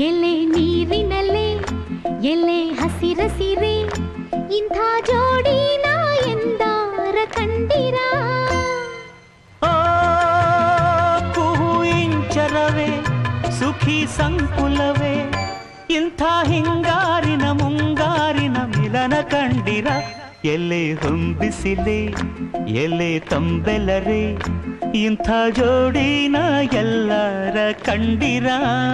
ಎಲೆ ನೀರಿನಲ್ಲೇ ಎಲೆ ಹಸಿರ ಸೀರೆ ಇಂಥ ಜೋಡಿನ ಎಂದಾರ ಕಂಡಿರ ಓ ಕುಹು ಇಂಚರವೇ ಸುಖಿ ಸಂಕುಲವೇ ಇಂಥ ಹಿಂಗಾರಿನ ಮುಂಗಾರಿನ ಮಿಲನ ಕಂಡಿರ ಎಲೆ ಹೊಂಬಿಸಿಲೆ ಎಲೆ ತಂಬೆಲರೆ ಇಂಥ ಜೋಡಿನ ಎಲ್ಲರ ಕಂಡಿರ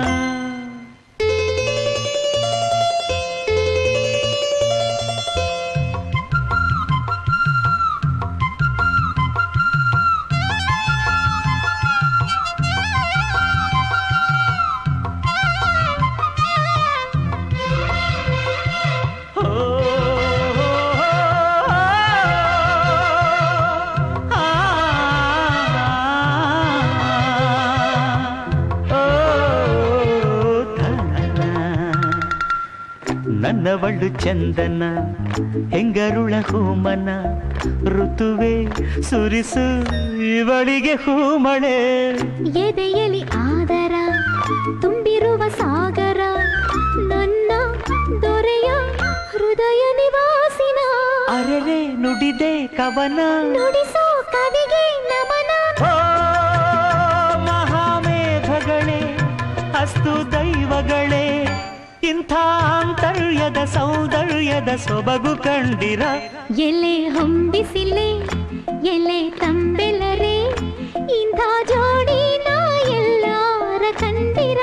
ಓ, ಆ, ಓ, ಧನ. ನನ್ನವಳು ಚಂದನ ಹೆಂಗರುಳ ಹೂಮನ ಋತುವೆ ಸುರಿಸು ಇವಳಿಗೆ ಹೂಮಳೆ ಎದೆಯಲಿ ಆದರ ತುಂಬಿರುವ ಸಾಗರ ನನ್ನ ದೊರೆಯ ಹೃದಯ ನಿವಾಸಿನ ಅರೆರೆ ನುಡಿದೆ ಕವನ ನುಡಿಸೋ ಕವಿಗೆ ನಮನ ಓ ಮಹಾಮೇಘಗಳೇ ಅಸ್ತು ದೈವಗಳೇ ಇಂಥ ಆಂತರ್ಯದ ಸೌಂದರ್ಯದ ಸೊಬಗು ಕಂಡಿರ ಎಲೆ ಹೊಂಬಿಸಿಲೆ ಎಲೆ ತಂಬೆಲರೆ ಇಂಥ ಜೋಡಿನ ಎಲ್ಲಾರ ಕಂಡಿರ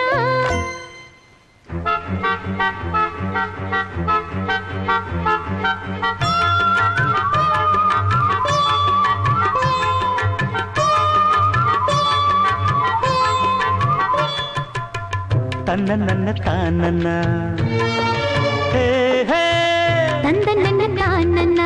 ತನ್ನ ನನ್ನ ತಾನನ್ನ ಹೇ ಹೇ ತಂದ ನನ್ನ ತಾನನ್ನ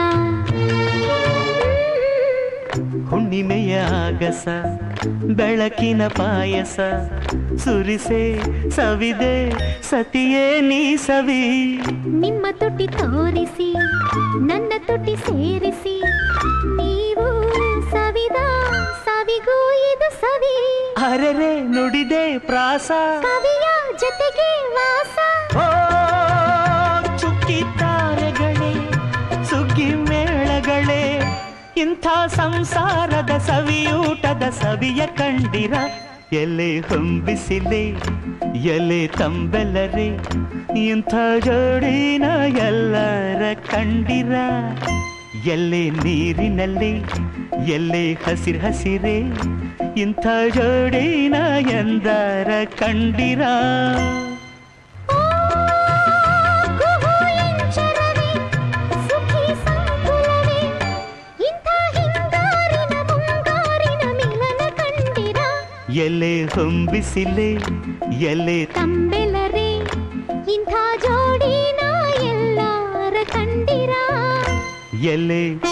ಹುಣ್ಣಿಮೆಯ ಆಗಸ ಬೆಳಕಿನ ಪಾಯಸ ಸುರಿಸೆ ಸವಿದೆ ಸತಿಯೇ ನೀ ಸವಿ ನಿಮ್ಮ ತುಟಿ ತೋರಿಸಿ ನನ್ನ ತುಟಿ ಸೇರಿಸಿ ನೀವು ಸವಿದ ಸವಿಗೂ ಇದು ಸವಿ ಅರೆರೆ ನುಡಿದೆ ಪ್ರಾಸ ಕವಿಯ ಜೊತೆಗೆ ವಾಸ ಓ ಚುಕ್ಕಿ ತಾರೆಗಳೇ ಸುಗ್ಗಿ ಮೇಳಗಳೇ ಇಂಥ ಸಂಸಾರದ ಸವಿಯೂಟದ ಸವಿಯ ಕಂಡಿರ ಎಲೆ ಹೊಂಬಿಸಿಲೆ ಎಲೆ ತಂಬೆಲರೆ ಇಂಥ ಜೋಡಿನ ಎಲ್ಲರ ಕಂಡಿರ ಎಲ್ಲೆ ನೀರಿನಲ್ಲಿ ಎಲ್ಲೆ ಹಸಿರು ಹಸಿರೆ ಇಂಥ ಜೋಡಿನ ಎಂದರ ಕಂಡಿರ ಕುಹೂ ಇಂಚರವೇ, ಸುಖಿ ಸಂಕುಲವೇ, ಇಂಥ ಹಿಂಗಾರಿನ ಮುಂಗಾರಿನ ಮಿಲನ ಕಂಡಿರ ಎಲೆ ಹೊಂಬಿಸಿಲೆ ಎಲೆ ತಂಬೆಲರೆ ಇಂಥ ಜೋಡಿನ ಎಲ್ಲಾರ ಕಂಡಿರ ಎಲೆ